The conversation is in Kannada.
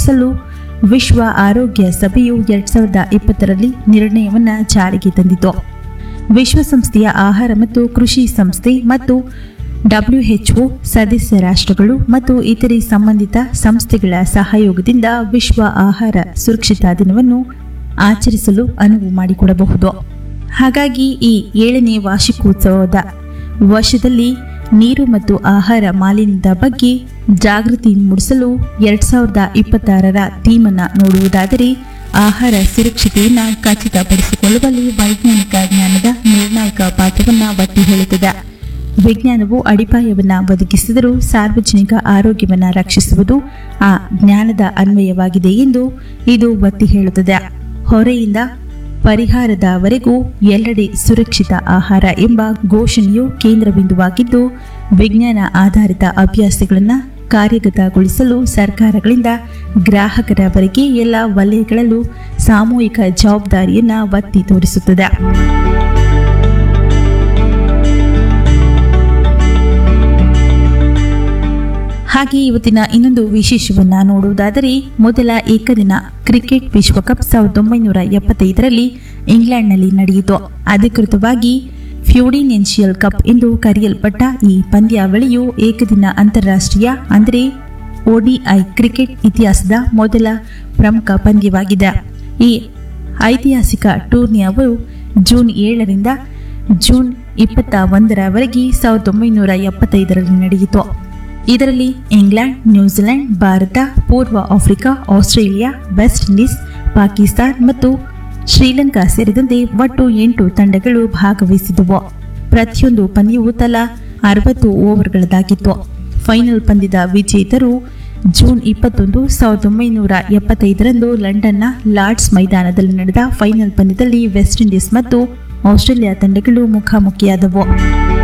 ಹೆಚ್ಚಿಸಲು ವಿಶ್ವ ಆರೋಗ್ಯ ಸಭೆಯು ಎರಡ್ ಸಾವಿರದ ಇಪ್ಪತ್ತರಲ್ಲಿ ನಿರ್ಣಯವನ್ನು ಜಾರಿಗೆ ತಂದಿತು ವಿಶ್ವಸಂಸ್ಥೆಯ ಆಹಾರ ಮತ್ತು ಕೃಷಿ ಸಂಸ್ಥೆ ಮತ್ತು ಡಬ್ಲ್ಯುಎಚ್ಒ ಸದಸ್ಯ ರಾಷ್ಟ್ರಗಳು ಮತ್ತು ಇತರೆ ಸಂಬಂಧಿತ ಸಂಸ್ಥೆಗಳ ಸಹಯೋಗದಿಂದ ವಿಶ್ವ ಆಹಾರ ಸುರಕ್ಷತಾ ದಿನವನ್ನು ಆಚರಿಸಲು ಅನುವು ಮಾಡಿಕೊಡಬಹುದು ಹಾಗಾಗಿ ಈ ಏಳನೇ ವಾರ್ಷಿಕೋತ್ಸವದ ವರ್ಷದಲ್ಲಿ ನೀರು ಮತ್ತು ಆಹಾರ ಮಾಲಿನ್ಯದ ಬಗ್ಗೆ ಜಾಗೃತಿ ಮೂಡಿಸಲು ಎರಡ್ ಸಾವಿರದ ಇಪ್ಪತ್ತಾರರ ಥೀಮನ್ನು ನೋಡುವುದಾದರೆ ಆಹಾರ ಸುರಕ್ಷತೆಯನ್ನು ಖಚಿತಪಡಿಸಿಕೊಳ್ಳುವಲ್ಲಿ ವೈಜ್ಞಾನಿಕ ಜ್ಞಾನದ ನಿರ್ಣಾಯಕ ಪಾತ್ರವನ್ನು ಒತ್ತಿ ಹೇಳುತ್ತದೆ ವಿಜ್ಞಾನವು ಅಡಿಪಾಯವನ್ನು ಒದಗಿಸಿದರೂ ಸಾರ್ವಜನಿಕ ಆರೋಗ್ಯವನ್ನು ರಕ್ಷಿಸುವುದು ಆ ಜ್ಞಾನದ ಅನ್ವಯವಾಗಿದೆ ಎಂದು ಇದು ಒತ್ತಿ ಹೇಳುತ್ತದೆ ಹೊರೆಯಿಂದ ಪರಿಹಾರದವರೆಗೂ ಎಲ್ಲೆಡೆ ಸುರಕ್ಷಿತ ಆಹಾರ ಎಂಬ ಘೋಷಣೆಯು ಕೇಂದ್ರ ಬಿಂದುವಾಗಿದ್ದು ವಿಜ್ಞಾನ ಆಧಾರಿತ ಅಭ್ಯಾಸಗಳನ್ನು ಕಾರ್ಯಗತಗೊಳಿಸಲು ಸರ್ಕಾರಗಳಿಂದ ಗ್ರಾಹಕರವರೆಗೆ ಎಲ್ಲ ವಲಯಗಳಲ್ಲೂ ಸಾಮೂಹಿಕ ಜವಾಬ್ದಾರಿಯನ್ನು ಒತ್ತಿ ತೋರಿಸುತ್ತದೆ ಹಾಗೆ ಇವತ್ತಿನ ಇನ್ನೊಂದು ವಿಶೇಷವನ್ನ ನೋಡುವುದಾದರೆ ಮೊದಲ ಏಕದಿನ ಕ್ರಿಕೆಟ್ ವಿಶ್ವಕಪ್ ಸಾವಿರದ ಒಂಬೈನೂರ ಎಪ್ಪತ್ತೈದರಲ್ಲಿ ಇಂಗ್ಲೆಂಡ್ನಲ್ಲಿ ನಡೆಯಿತು ಅಧಿಕೃತವಾಗಿ ಫ್ಯೂಡಿನೆನ್ಷಿಯಲ್ ಕಪ್ ಎಂದು ಕರೆಯಲ್ಪಟ್ಟ ಈ ಪಂದ್ಯಾವಳಿಯು ಏಕದಿನ ಅಂತಾರಾಷ್ಟ್ರೀಯ ಅಂದರೆ ಒಡಿಐ ಕ್ರಿಕೆಟ್ ಇತಿಹಾಸದ ಮೊದಲ ಪ್ರಮುಖ ಪಂದ್ಯವಾಗಿದೆ ಈ ಐತಿಹಾಸಿಕ ಟೂರ್ನಿಯವು ಜೂನ್ ಏಳರಿಂದ ಜೂನ್ ಇಪ್ಪತ್ತ ಒಂದರವರೆಗೆ ಸಾವಿರದ ಒಂಬೈನೂರ ಎಪ್ಪತ್ತೈದರಲ್ಲಿ ನಡೆಯಿತು ಇದರಲ್ಲಿ ಇಂಗ್ಲೆಂಡ್ ನ್ಯೂಜಿಲೆಂಡ್ ಭಾರತ ಪೂರ್ವ Africa Australia West Indies Pakistan ಮತ್ತು ಶ್ರೀಲಂಕಾ ಸೇರಿದಂತೆ ಒಟ್ಟು ಎಂಟು ತಂಡಗಳು ಭಾಗವಹಿಸಿದವು ಪ್ರತಿಯೊಂದು ಪಂದ್ಯವು ತಲಾ ಅರವತ್ತು ಓವರ್ಗಳದಾಗಿತ್ತು ಫೈನಲ್ ಪಂದ್ಯದ ವಿಜೇತರು ಜೂನ್ ಇಪ್ಪತ್ತೊಂದು ಸಾವಿರದ ಒಂಬೈನೂರ ಎಪ್ಪತ್ತೈದರಂದು ಲಂಡನ್ನ ಲಾರ್ಡ್ಸ್ ಮೈದಾನದಲ್ಲಿ ನಡೆದ ಫೈನಲ್ ಪಂದ್ಯದಲ್ಲಿ ವೆಸ್ಟ್ ಇಂಡೀಸ್ ಮತ್ತು ಆಸ್ಟ್ರೇಲಿಯಾ ತಂಡಗಳು ಮುಖಾಮುಖಿಯಾದವು